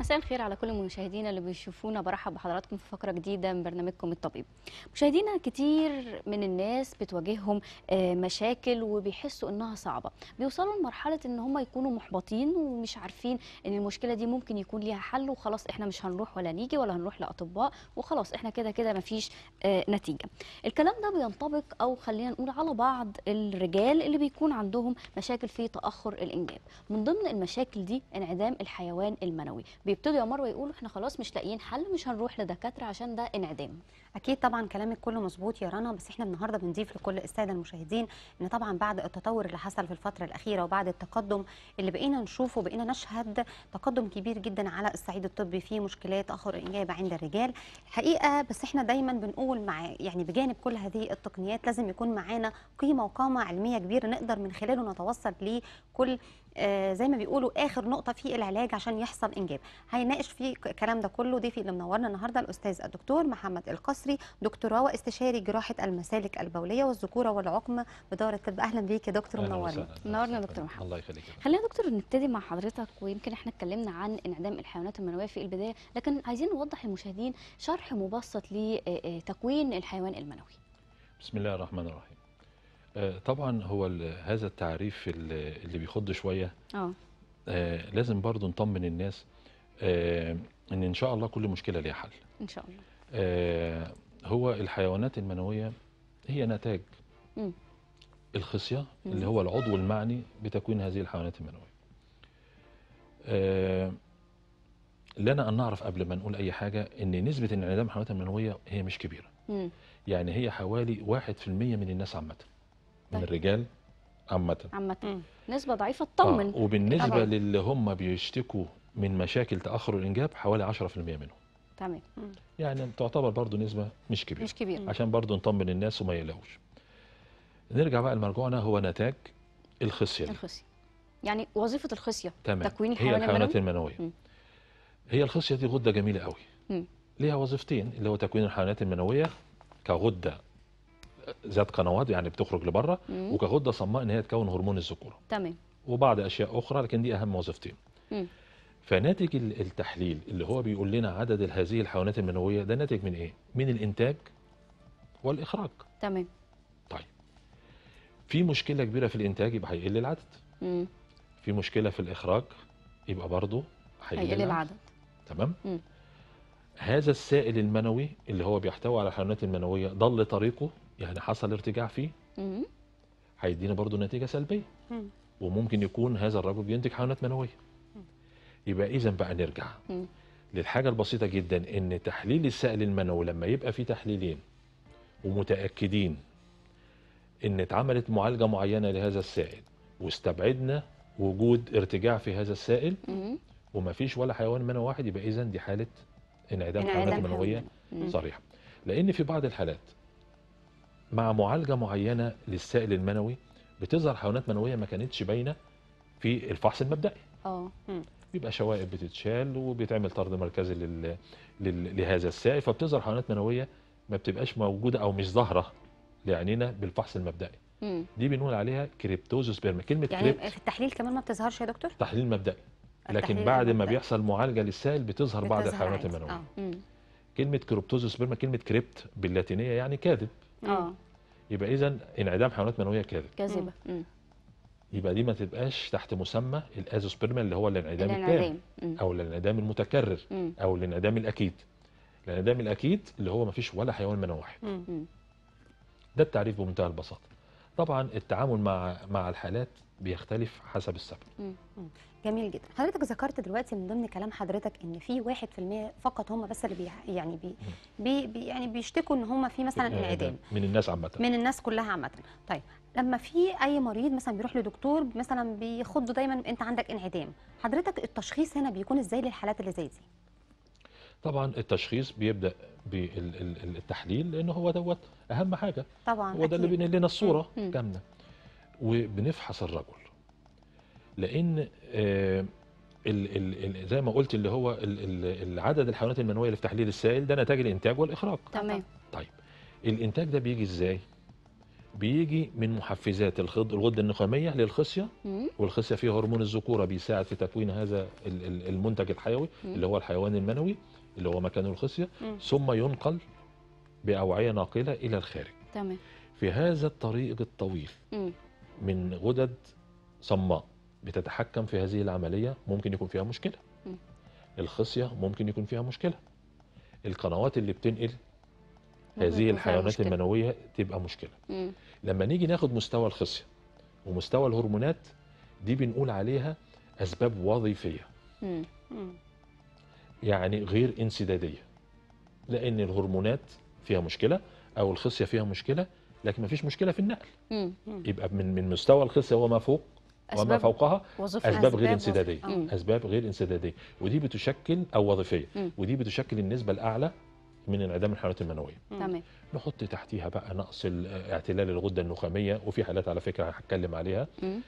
مساء الخير على كل مشاهدينا اللي بيشوفونا برحب بحضراتكم في فقره جديده من برنامجكم الطبيب مشاهدينا كتير من الناس بتواجههم آه، مشاكل وبيحسوا انها صعبه بيوصلوا لمرحله ان هم يكونوا محبطين ومش عارفين ان المشكله دي ممكن يكون ليها حل وخلاص احنا مش هنروح ولا نيجي ولا هنروح لاطباء وخلاص احنا كده كده مفيش آه، نتيجه الكلام ده بينطبق او خلينا نقول على بعض الرجال اللي بيكون عندهم مشاكل في تاخر الانجاب من ضمن المشاكل دي انعدام الحيوان المنوي بيبتدوا يا مروه يقولوا احنا خلاص مش لاقيين حل مش هنروح لدكاتره عشان ده انعدام اكيد طبعا كلامك كله مظبوط يا رنا بس احنا النهارده بنضيف لكل الساده المشاهدين ان طبعا بعد التطور اللي حصل في الفتره الاخيره وبعد التقدم اللي بقينا نشوفه بقينا نشهد تقدم كبير جدا على الصعيد الطبي في مشكلات تاخر الانجاب عند الرجال الحقيقه بس احنا دايما بنقول مع يعني بجانب كل هذه التقنيات لازم يكون معانا قيمه وقامه علميه كبيره نقدر من خلاله نتوصل لكل آه، زي ما بيقولوا اخر نقطه في العلاج عشان يحصل انجاب هيناقش في الكلام ده كله ضيفي اللي منورنا النهارده الاستاذ الدكتور محمد القصري دكتوراه واستشاري جراحه المسالك البوليه والذكوره والعقم بدار الطب اهلا بيك يا دكتور أهلاً منورنا وسهلاً. منورنا يا دكتور محمد. الله يخليك يا فندم. خلينا يا دكتور نبتدي مع حضرتك ويمكن احنا اتكلمنا عن انعدام الحيوانات المنويه في البدايه لكن عايزين نوضح للمشاهدين شرح مبسط لتكوين الحيوان المنوي بسم الله الرحمن الرحيم آه، طبعا هو ال- هذا التعريف ال- اللي بيخض شويه اه آه، لازم برضو نطمن الناس آه، ان ان شاء الله كل مشكله ليها حل ان شاء الله آه، هو الحيوانات المنويه هي نتاج مم. الخصيه مم. اللي هو العضو المعني بتكوين هذه الحيوانات المنويه آه، لنا ان نعرف قبل ما نقول اي حاجه ان نسبه انعدام الحيوانات المنويه هي مش كبيره مم. يعني هي حوالي 1% من الناس عامة من طيب. الرجال عامة عامه مم. نسبه ضعيفه تطمن آه وبالنسبة طبعاً. للي هم بيشتكوا من مشاكل تأخر الإنجاب حوالي 10% منهم تمام يعني تعتبر برضو نسبة مش كبيرة مش كبير عشان برضو نطمن الناس وما يقلقوش نرجع بقى لمرجوعنا هو نتاج الخصية دي. الخصيه يعني وظيفه الخصيه تمام تكوين هي الحيوان الحيوانات المنوي المنوية مم. هي الخصية دي غدة جميلة قوي مم. ليها وظيفتين اللي هو تكوين الحيوانات المنوية كغدة ذات قنوات يعني بتخرج لبره مم. وكغدة صماء ان هي تكون هرمون الذكورة تمام وبعض اشياء اخرى لكن دي اهم وظيفتين مم. فناتج ال- التحليل اللي هو بيقول لنا عدد ال- هذه الحيوانات المنويه ده ناتج من ايه من الانتاج والاخراج تمام طيب في مشكله كبيره في الانتاج يبقى هيقل العدد مم. في مشكله في الاخراج يبقى برضه هيقل هيقل العدد العدد تمام مم. هذا السائل المنوي اللي هو بيحتوي على الحيوانات المنويه ضل طريقه يعني حصل ارتجاع فيه مم. هيدينا برضه نتيجه سلبيه مم. وممكن يكون هذا الرجل بينتج حيوانات منويه يبقى اذا بقى نرجع مم. للحاجه البسيطه جدا ان تحليل السائل المنوي لما يبقى فيه تحليلين ومتاكدين ان اتعملت معالجه معينه لهذا السائل واستبعدنا وجود ارتجاع في هذا السائل مم. ومفيش ولا حيوان منوي واحد يبقى اذا دي حاله انعدام انعدام حيوانات منويه حيوان. مم. صريحه لان في بعض الحالات مع معالجه معينه للسائل المنوي بتظهر حيوانات منويه ما كانتش باينه في الفحص المبدئي اه بيبقى شوائب بتتشال وبيتعمل طرد مركزي لل... لل... لهذا السائل فبتظهر حيوانات منويه ما بتبقاش موجوده او مش ظاهره لعينينا بالفحص المبدئي مم. دي بنقول عليها كريبتوزوسبيرما كلمه يعني كريبت في التحليل كمان ما بتظهرش يا دكتور تحليل مبدئي لكن التحليل بعد ما المبدئي. بيحصل معالجه للسائل بتظهر بعض بتظهر الحيوانات عادي. المنويه آه. مم. كلمه كريبتوزوسبيرما كلمه كريبت باللاتينيه يعني كاذب اه يبقى اذا انعدام حيوانات منويه كاذب كاذبه مم. يبقى دي ما تبقاش تحت مسمى الازوسبيرما اللي هو الانعدام التام الانعدام مم. او الانعدام المتكرر مم. او الانعدام الاكيد الانعدام الاكيد اللي هو ما فيش ولا حيوان منوي واحد مم. مم. ده التعريف بمنتهى البساطه طبعا التعامل مع مع الحالات بيختلف حسب السبب جميل جدا حضرتك ذكرت دلوقتي من ضمن كلام حضرتك ان في 1% فقط هم بس اللي بي يعني بي بي بي يعني بيشتكوا ان هم في مثلا انعدام من الناس عامه من الناس كلها عامه طيب لما في اي مريض مثلا بيروح لدكتور مثلا بيخضه دايما انت عندك انعدام حضرتك التشخيص هنا بيكون ازاي للحالات اللي زي دي طبعا التشخيص بيبدا بالتحليل لان هو دوت اهم حاجه طبعا هو ده اللي أكيد. بينقل لنا الصوره مم. كامله وبنفحص الرجل لان آه، ال ال ال زي ما قلت اللي هو ال ال العدد الحيوانات المنويه اللي في تحليل السائل ده نتاج الانتاج والاخراج تمام طيب الانتاج ده بيجي ازاي بيجي من محفزات الخض- الغده النخاميه للخصيه مم. والخصيه فيها هرمون الذكوره بيساعد في تكوين هذا ال- ال- المنتج الحيوي مم. اللي هو الحيوان المنوي اللي هو مكانه الخصيه مم. ثم ينقل باوعيه ناقله الى الخارج تمام في هذا الطريق الطويل مم. من غدد صماء بتتحكم في هذه العمليه ممكن يكون فيها مشكله مم. الخصيه ممكن يكون فيها مشكله القنوات اللي بتنقل ممكن يكون هذه فيها الحيوانات مشكلة. المنويه تبقى مشكله مم. لما نيجي ناخد مستوى الخصيه ومستوى الهرمونات دي بنقول عليها اسباب وظيفيه مم. مم. يعني غير انسداديه لان الهرمونات فيها مشكله او الخصيه فيها مشكله لكن ما فيش مشكله في النقل مم. يبقى من من مستوى الخصيه وما فوق وما أسباب فوقها وظيفة اسباب غير أسباب انسداديه وظيفة. مم. اسباب غير انسداديه ودي بتشكل او وظيفيه مم. ودي بتشكل النسبه الاعلى من انعدام الحيوانات المنويه تمام نحط تحتيها بقى نقص ال- اعتلال الغده النخاميه وفي حالات على فكره هتكلم عليها مم.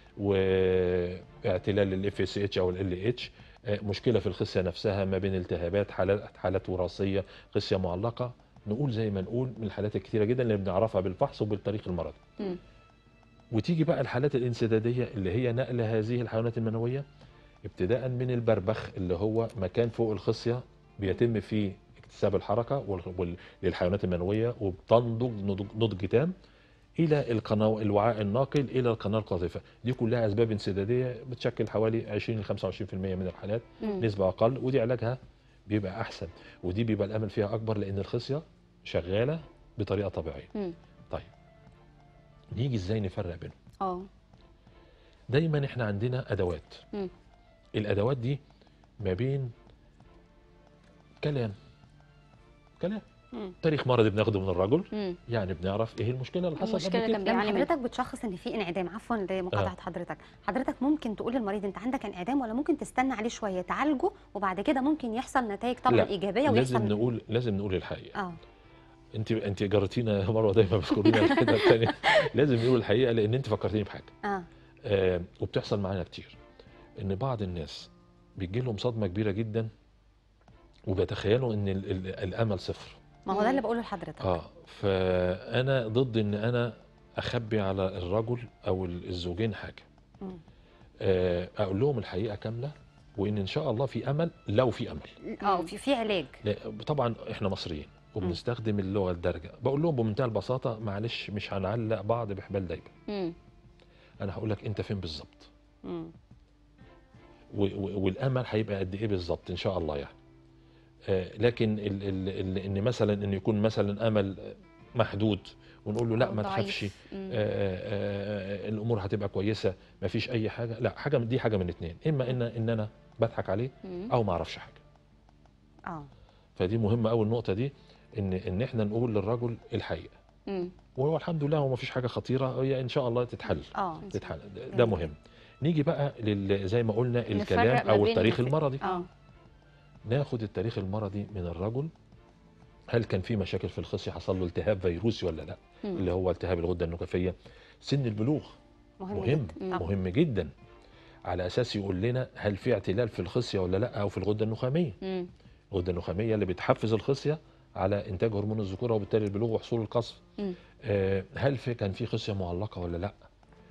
واعتلال الاف اس اتش او ال اتش مشكله في الخصيه نفسها ما بين التهابات حالات حالات وراثيه خصيه معلقه نقول زي ما نقول من الحالات الكتيره جدا اللي بنعرفها بالفحص وبالتاريخ المرضي مم. وتيجي بقى الحالات الانسداديه اللي هي نقل هذه الحيوانات المنويه ابتداء من البربخ اللي هو مكان فوق الخصيه بيتم فيه اكتساب الحركه وال- وال- للحيوانات المنويه وبتنضج نضج, نضج تام الى القناه الوعاء الناقل الى القناه القاذفه دي كلها اسباب انسداديه بتشكل حوالي 20 ل 25% من الحالات مم. نسبه اقل ودي علاجها بيبقى احسن ودي بيبقى الامل فيها اكبر لان الخصيه شغاله بطريقه طبيعيه مم. طيب نيجي ازاي نفرق بينهم اه دايما احنا عندنا ادوات مم. الادوات دي ما بين كلام كلام مم. تاريخ مرضي بناخده من الرجل مم. يعني بنعرف ايه المشكله اللي حصلت المشكلة قبل كان كده لما بيعاني منها. حضرتك بتشخص ان في انعدام عفوا لمقاطعه حضرتك حضرتك ممكن تقول للمريض انت عندك انعدام ولا ممكن تستنى عليه شويه تعالجه وبعد كده ممكن يحصل نتائج طبعا لا، ايجابيه لازم ويحصل نقول لازم نقول الحقيقه اه انت انت جرتينا يا مروه دايما بتذكرينا الحته الثانيه لازم نقول الحقيقه لان انت فكرتيني بحاجه اه آه وبتحصل معانا كتير ان بعض الناس بيجي لهم صدمه كبيره جدا وبيتخيلوا ان ال ال الامل صفر ما هو ده اللي بقوله لحضرتك اه فانا ضد ان انا اخبي على الرجل او ال- الزوجين حاجه مم. آه اقول لهم الحقيقه كامله وان ان شاء الله في امل لو في امل اه في في علاج لا، طبعا احنا مصريين وبنستخدم اللغه الدارجه بقول لهم بمنتهى البساطه معلش مش هنعلق بعض بحبال دايبه مم. انا هقول لك انت فين بالظبط مم. و- و- والامل هيبقى قد ايه بالظبط ان شاء الله يعني آه، لكن ال ال ال ان مثلا ان يكون مثلا امل محدود ونقول له لا أو ما ضعيف. تخافش مم. آه، آه، آه، الامور هتبقى كويسه ما فيش اي حاجه لا حاجه من- دي حاجه من اتنين اما ان ان انا بضحك عليه مم. او ما اعرفش حاجه اه فدي مهمه قوي النقطه دي ان ان احنا نقول للرجل الحقيقه مم. وهو الحمد لله هو ما فيش حاجه خطيره هي ان شاء الله تتحل اه تتحل ده- ده جميل. مهم نيجي بقى لل زي ما قلنا نفرق الكلام ما او بين التاريخ الف- المرضي اه ناخد التاريخ المرضي من الرجل هل كان في مشاكل في الخصيه حصل له التهاب فيروسي ولا لا مم. اللي هو التهاب الغده النخافيه سن البلوغ مهم, مهم جدا طبعا. مهم جدا على اساس يقول لنا هل في اعتلال في الخصيه ولا لا او في الغده النخاميه مم. الغده النخاميه اللي بتحفز الخصيه على انتاج هرمون الذكوره وبالتالي البلوغ وحصول القصف مم. آه، هل في كان في خصيه معلقه ولا لا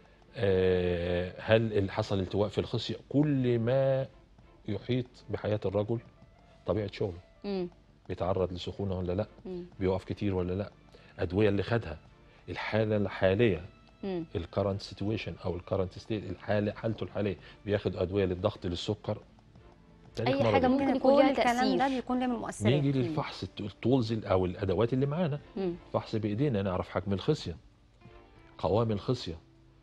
آه، هل ال- حصل التواء في الخصيه كل ما يحيط بحياه الرجل طبيعه شغله مم. بيتعرض لسخونه ولا لا مم. بيقف كتير ولا لا ادويه اللي خدها الحاله الحاليه مم. الكرنت سيتويشن او الكرنت ستيت الحاله حالته الحاليه بياخد ادويه للضغط للسكر تاريخ أي حاجة مرضي. ممكن يكون كل ليها الكلام ده تأثير. بيكون له من مؤثرات نيجي للفحص الت- التولز ال- او الادوات اللي معانا مم. فحص بايدينا نعرف حجم الخصيه قوام الخصيه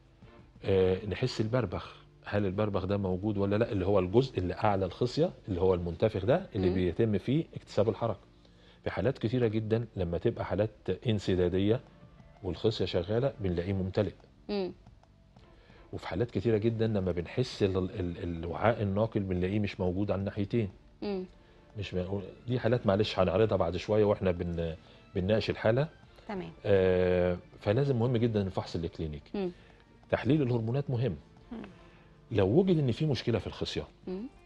آه نحس البربخ هل البربخ ده موجود ولا لا اللي هو الجزء اللي اعلى الخصيه اللي هو المنتفخ ده اللي مم. بيتم فيه اكتساب الحركه في حالات كتيره جدا لما تبقى حالات انسداديه والخصيه شغاله بنلاقيه ممتلئ مم. وفي حالات كتيره جدا لما بنحس ال- ال- الوعاء الناقل بنلاقيه مش موجود على الناحيتين مم. مش م- دي حالات معلش هنعرضها بعد شويه واحنا بن بنناقش الحاله تمام آه، فلازم مهم جدا الفحص الكلينيكي مم. تحليل الهرمونات مهم مم. لو وجد ان في مشكله في الخصيه مم.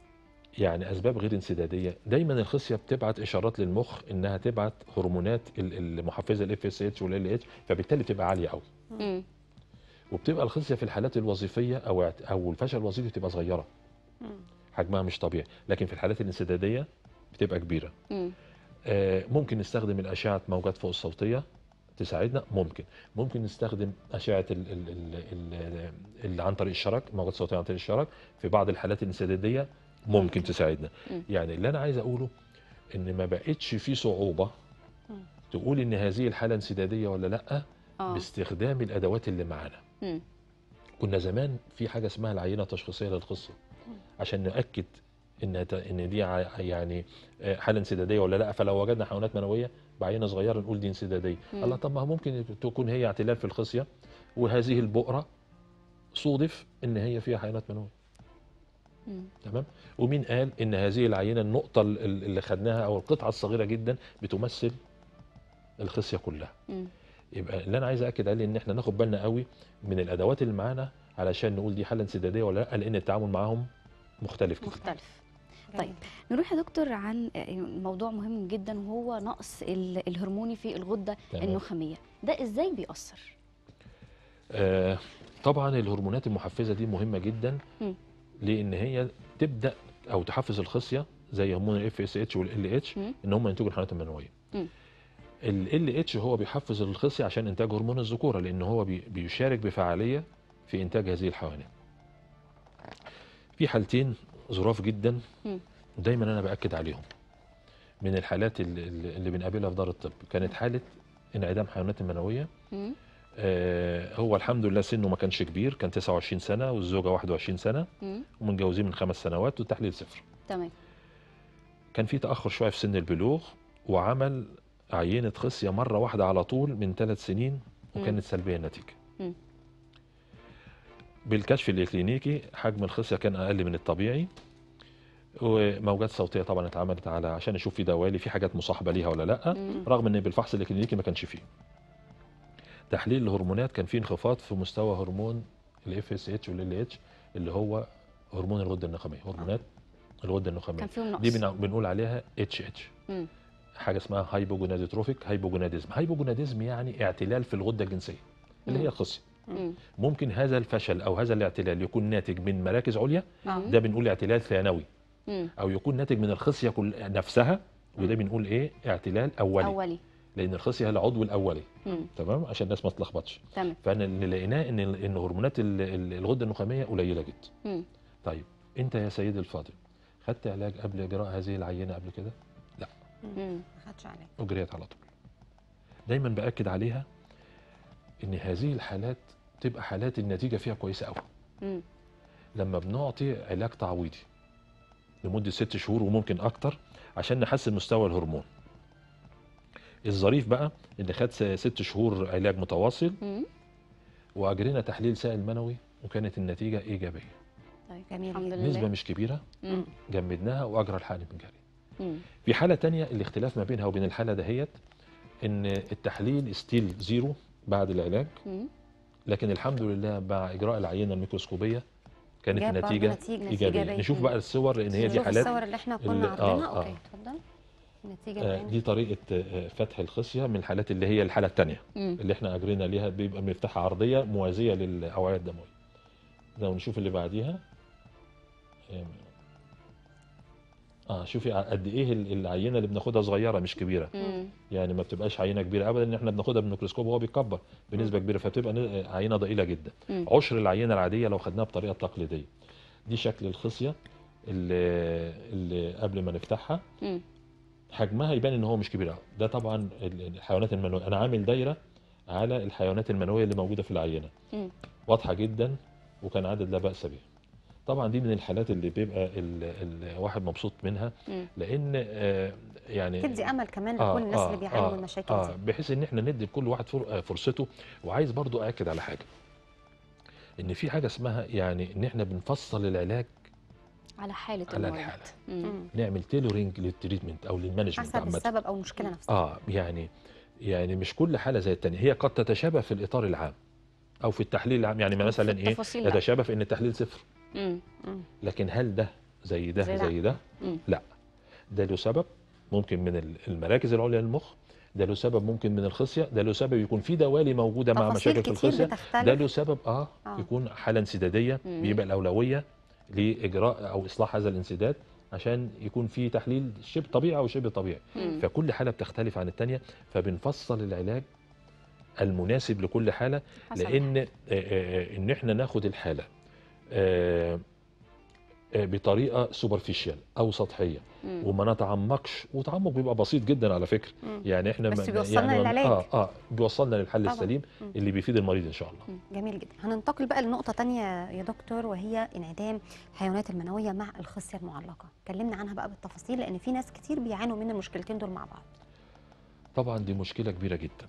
يعني اسباب غير انسداديه دايما الخصيه بتبعت اشارات للمخ انها تبعت هرمونات ال- المحفزه الاف اس اتش والال اتش فبالتالي بتبقى عاليه قوي مم. وبتبقى الخصيه في الحالات الوظيفيه او اعت- او الفشل الوظيفي بتبقى صغيره مم. حجمها مش طبيعي لكن في الحالات الانسداديه بتبقى كبيره مم. آه، ممكن نستخدم الاشعه موجات فوق الصوتيه تساعدنا ممكن ممكن نستخدم اشعه ال ال ال ال اللي عن طريق الشرج موجات صوتيه عن طريق الشرج في بعض الحالات الانسداديه ممكن ممكن. تساعدنا مم. يعني اللي انا عايز اقوله ان ما بقتش في صعوبه مم. تقول ان هذه الحاله انسداديه ولا لا اه باستخدام الادوات اللي معانا مم. كنا زمان في حاجه اسمها العينه التشخيصيه للقصه عشان ناكد ان ت- ان دي ع- يعني آه، حاله انسداديه ولا لا فلو وجدنا حيوانات منويه بعينه صغيره نقول دي انسداديه مم. الله طب ما هو ممكن تكون هي اعتلال في الخصيه وهذه البؤره صودف ان هي فيها حيوانات منويه مم. تمام ومين قال ان هذه العينه النقطه ال- ال- اللي خدناها او القطعه الصغيره جدا بتمثل الخصيه كلها مم. يبقى اللي انا عايز اكد عليه ان احنا ناخد بالنا قوي من الادوات اللي معانا علشان نقول دي حاله انسداديه ولا لا لان التعامل معاهم مختلف كتير. مختلف جميل. طيب نروح يا دكتور عن موضوع مهم جدا وهو نقص ال- الهرموني في الغده تمام. النخاميه ده ازاي بيأثر آه طبعا الهرمونات المحفزه دي مهمه جدا مم. لان هي تبدا او تحفز الخصيه زي هرمون الاف اس اتش والال اتش مم. ان هم ينتجوا الحيوانات المنويه مم. ال اتش هو بيحفز الخصيه عشان انتاج هرمون الذكوره لان هو بي- بيشارك بفعاليه في انتاج هذه الحيوانات في حالتين ظراف جدا مم. دايما انا باكد عليهم من الحالات اللي, اللي بنقابلها في دار الطب كانت حاله انعدام حيوانات المنويه مم. آه، هو الحمد لله سنه ما كانش كبير كان 29 سنه والزوجه 21 سنه مم. ومتجوزين من خمس سنوات والتحليل صفر تمام كان في تاخر شويه في سن البلوغ وعمل عينه خصيه مره واحده على طول من ثلاث سنين وكانت سلبيه النتيجه مم. بالكشف الكلينيكي حجم الخصيه كان اقل من الطبيعي وموجات صوتيه طبعا اتعملت على عشان نشوف في دوالي في حاجات مصاحبه ليها ولا لا مم. رغم ان بالفحص الكلينيكي ما كانش فيه تحليل الهرمونات كان فيه انخفاض في مستوى هرمون الاف اس اتش والال اتش اللي هو هرمون الغده النخاميه هرمونات الغده النخاميه كان فيهم نقص دي بنع- بنقول عليها اتش اتش مم. حاجه اسمها هايبوجوناديتروفيك هايبوجوناديزم هايبوجوناديزم يعني اعتلال في الغده الجنسيه اللي مم. هي الخصيه مم. ممكن هذا الفشل او هذا الاعتلال يكون ناتج من مراكز عليا آه. ده بنقول اعتلال ثانوي مم. او يكون ناتج من الخصيه كل نفسها وده بنقول ايه اعتلال اولي اولي لان الخصيه هي العضو الاولي مم. تمام عشان الناس ما تتلخبطش تمام فانا اللي لقيناه ان ان هرمونات ال- ال- الغده النخاميه قليله جدا مم. طيب انت يا سيدي الفاضل خدت علاج قبل اجراء هذه العينه قبل كده مم. ما خدش عليه اجريت على طول دايما باكد عليها ان هذه الحالات تبقى حالات النتيجه فيها كويسه قوي مم. لما بنعطي علاج تعويضي لمده ست شهور وممكن اكتر عشان نحسن مستوى الهرمون الظريف بقى ان خد س- ست شهور علاج متواصل مم. واجرينا تحليل سائل منوي وكانت النتيجه ايجابيه طيب جميل الحمد جدا. لله نسبه مش كبيره مم. جمدناها واجرى الحقن المجاري مم. في حاله تانية الاختلاف ما بينها وبين الحاله دهيت ان التحليل ستيل زيرو بعد العلاج مم. لكن الحمد لله مع اجراء العينه الميكروسكوبيه كانت جاب برضه النتيجه نتيجة ايجابيه إيجابية. نشوف مم. بقى الصور لان هي دي نشوف حالات الصور اللي احنا اللي- كنا عارضينها آه، اوكي آه. اتفضل النتيجه آه، باينة. دي طريقه آه، فتح الخصيه من الحالات اللي هي الحاله الثانيه مم. اللي احنا اجرينا ليها بيبقى مفتاحها عرضيه موازيه للاوعيه الدمويه لو نشوف اللي بعديها آه، اه شوفي قد ايه ال- العينه اللي بناخدها صغيره مش كبيره مم. يعني ما بتبقاش عينه كبيره ابدا ان احنا بناخدها بالميكروسكوب وهو بيكبر بنسبه كبيره فبتبقى ن- عينه ضئيله جدا مم. عشر العينه العاديه لو خدناها بطريقه تقليديه دي شكل الخصيه اللي, اللي قبل ما نفتحها مم. حجمها يبان ان هو مش كبير قوي ده طبعا ال- الحيوانات المنويه انا عامل دايره على الحيوانات المنويه اللي موجوده في العينه مم. واضحه جدا وكان عدد لا باس به طبعا دي من الحالات اللي بيبقى ال- الواحد مبسوط منها مم. لان آه، يعني تدي امل كمان آه، لكل الناس آه، اللي بيعانوا آه، من المشاكل آه دي بحيث ان احنا ندي لكل واحد فر- آه، فرصته وعايز برضو اكد على حاجه ان في حاجه اسمها يعني ان احنا بنفصل العلاج على حاله على المريض الحالة. مم. مم. نعمل تيلورينج للتريتمنت او للمانجمنت حسب عامه السبب او المشكله نفسها اه يعني يعني مش كل حاله زي الثانيه هي قد تتشابه في الاطار العام او في التحليل العام يعني أو في مثلا ايه التفاصيل لا. يتشابه في ان التحليل صفر مم. مم. لكن هل ده زي ده زي زي, ده. ده مم. لا ده له سبب ممكن من ال- المراكز العليا للمخ ده له سبب ممكن من الخصيه ده له سبب يكون في دوالي موجوده مع تفاصيل مشاكل في كتير الخصيه بتختلف. ده له سبب اه, آه. يكون حاله انسداديه مم. بيبقى الاولويه لاجراء او اصلاح هذا الانسداد عشان يكون في تحليل شبه طبيعي او شبه طبيعي مم. فكل حاله بتختلف عن الثانيه فبنفصل العلاج المناسب لكل حاله حسب لان آه، آه، ان احنا ناخد الحاله آه، آه، بطريقه سوبرفيشال او سطحيه مم. وما نتعمقش وتعمق بيبقى بسيط جدا على فكره مم. يعني احنا بس ما- بيوصلنا يعني للعلاج. اه اه بيوصلنا للحل طبعاً. السليم مم. اللي بيفيد المريض ان شاء الله مم. جميل جدا هننتقل بقى لنقطة تانية يا دكتور وهي انعدام الحيوانات المنوية مع الخصية المعلقة كلمنا عنها بقى بالتفاصيل لأن في ناس كتير بيعانوا من المشكلتين دول مع بعض طبعا دي مشكله كبيره جدا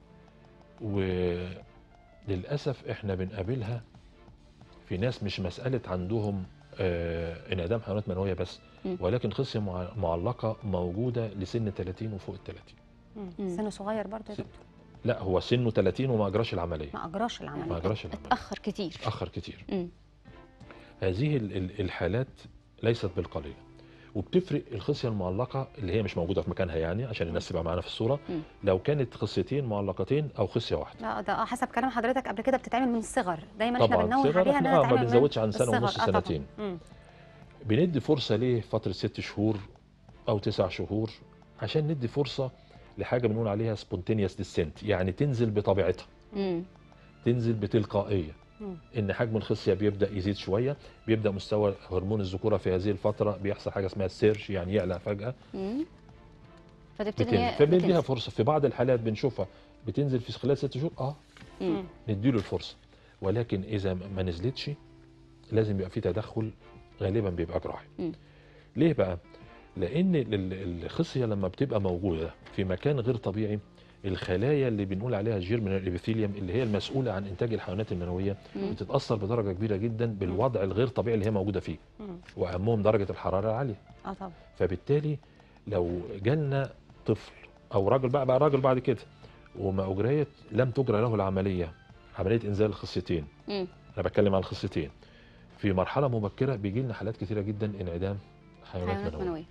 وللاسف احنا بنقابلها في ناس مش مساله عندهم آه انعدام حيوانات منويه بس مم. ولكن خصيه مع- معلقه موجوده لسن 30 وفوق ال 30 مم. سنه صغير برضه يا س- دكتور لا هو سنه 30 وما اجراش العمليه ما أجراش العملية ما اجراش العمليه اتاخر كتير اتاخر كتير مم. هذه ال- ال- الحالات ليست بالقليله وبتفرق الخصيه المعلقه اللي هي مش موجوده في مكانها يعني عشان الناس تبقى معانا في الصوره مم. لو كانت خصيتين معلقتين او خصيه واحده لا ده آه، حسب كلام حضرتك قبل كده بتتعمل من الصغر دايما احنا طبعا بننوه صغر عليها احنا انها آه ما تتعمل من بنزودش عن سنه الصغر. ونص آه طبعاً. سنتين مم. بندي فرصه ليه فتره ست شهور او تسع شهور عشان ندي فرصه لحاجه بنقول عليها سبونتينيوس ديسنت يعني تنزل بطبيعتها مم. تنزل بتلقائيه مم. ان حجم الخصيه بيبدا يزيد شويه بيبدا مستوى هرمون الذكوره في هذه الفتره بيحصل حاجه اسمها السيرش يعني يعلى فجاه مم. فتبتدي بتنزل إن هي فبنديها بتنزل. فرصه في بعض الحالات بنشوفها بتنزل في خلال ست شهور اه مم. نديله الفرصه ولكن اذا ما نزلتش لازم يبقى في تدخل غالبا بيبقى جراحي مم. ليه بقى لان ال- ال- الخصيه لما بتبقى موجوده في مكان غير طبيعي الخلايا اللي بنقول عليها جيرمينال الابيثيليوم اللي هي المسؤوله عن انتاج الحيوانات المنويه مم. بتتاثر بدرجه كبيره جدا بالوضع الغير طبيعي اللي هي موجوده فيه مم. واهمهم درجه الحراره العاليه اه طبعا فبالتالي لو جالنا طفل او راجل بقى بقى راجل بعد كده وما اجريت لم تجرى له العمليه عمليه انزال الخصيتين مم. انا بتكلم عن الخصيتين في مرحله مبكره بيجي لنا حالات كثيره جدا انعدام حيوانات, حيوانات منويه منويه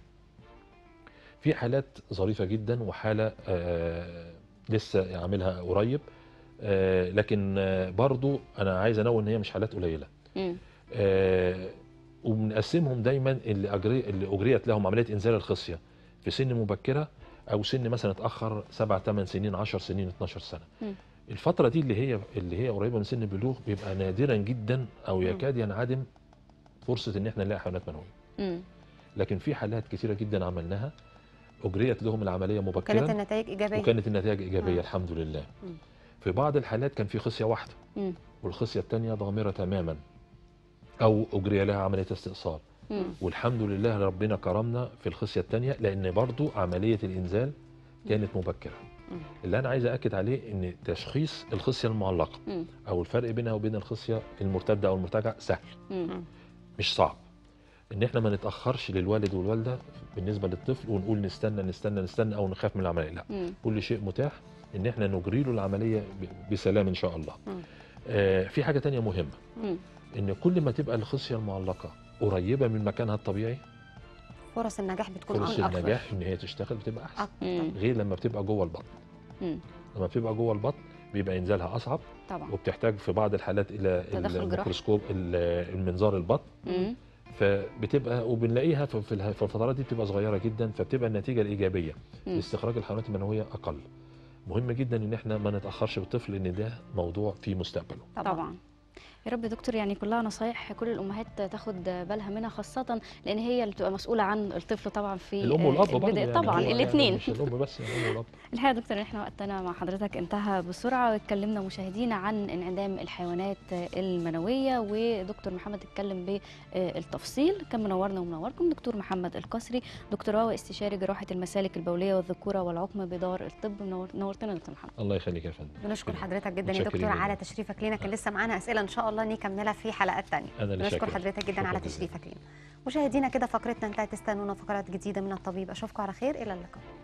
في حالات ظريفه جدا وحاله آه لسه عاملها قريب آه لكن آه برضو انا عايز انوه ان هي مش حالات قليله مم. آه وبنقسمهم دايما اللي أجري اللي اجريت لهم عمليه انزال الخصيه في سن مبكره او سن مثلا اتاخر 7 8 سنين 10 سنين 12 سنه مم. الفتره دي اللي هي اللي هي قريبه من سن البلوغ بيبقى نادرا جدا او يكاد ينعدم فرصه ان احنا نلاقي حيوانات منويه مم. لكن في حالات كثيره جدا عملناها اجريت لهم العمليه كانت مبكرا النتائج ايجابيه وكانت النتائج ايجابيه مم. الحمد لله مم. في بعض الحالات كان في خصيه واحده مم. والخصيه الثانيه ضامره تماما او اجري لها عمليه استئصال مم. والحمد لله ربنا كرمنا في الخصيه الثانيه لان برضو عمليه الانزال كانت مبكره مم. اللي انا عايز اكد عليه ان تشخيص الخصيه المعلقه مم. او الفرق بينها وبين الخصيه المرتده او المرتجعه سهل مم. مش صعب ان احنا ما نتاخرش للوالد والوالده بالنسبه للطفل ونقول نستنى نستنى نستنى او نخاف من العمليه لا مم. كل شيء متاح ان احنا نجري له العمليه ب- بسلام ان شاء الله مم. آه في حاجه تانية مهمه مم. ان كل ما تبقى الخصيه المعلقه قريبه من مكانها الطبيعي فرص النجاح بتكون فرص اكتر النجاح ان هي تشتغل بتبقى احسن اكتر مم. غير لما بتبقى جوه البطن مم. لما بتبقى جوه البطن بيبقى انزالها اصعب طبعا وبتحتاج في بعض الحالات الى تدخل جراحي. الميكروسكوب ال- المنظار البطن مم. فبتبقى وبنلاقيها في في اله- في الفترات دي بتبقى صغيره جدا فبتبقى النتيجه الايجابيه مم. لاستخراج الحيوانات المنويه اقل مهم جدا ان احنا ما نتاخرش بالطفل لان ده موضوع فيه مستقبله طبعا, طبعا يا رب يا دكتور يعني كلها نصايح كل الامهات تاخد بالها منها خاصه لان هي اللي بتبقى مسؤوله عن الطفل طبعا في الام آه، والاب برضه البداية. يعني طبعا هو يعني الاثنين مش الام بس يعني الام والاب الحقيقه يا دكتور إن احنا وقتنا مع حضرتك انتهى بسرعه واتكلمنا مشاهدينا عن انعدام الحيوانات المنويه ودكتور محمد اتكلم بالتفصيل كان منورنا ومنوركم دكتور محمد القصري دكتوراه واستشاري جراحه المسالك البوليه والذكوره والعقم بدار الطب منور- نورتنا يا دكتور محمد الله يخليك يا فندم بنشكر شكراً. حضرتك جدا يا متشكرين دكتور جداً. على تشريفك لينا كان لسه معانا اسئله ان شاء الله نكملها في حلقات تانية انا اللي بنشكر شاكر. حضرتك جدا شكراً على جزيلاً. تشريفك لينا مشاهدينا كده فقرتنا انتهت استنونا فقرات جديده من الطبيب اشوفكم على خير الى اللقاء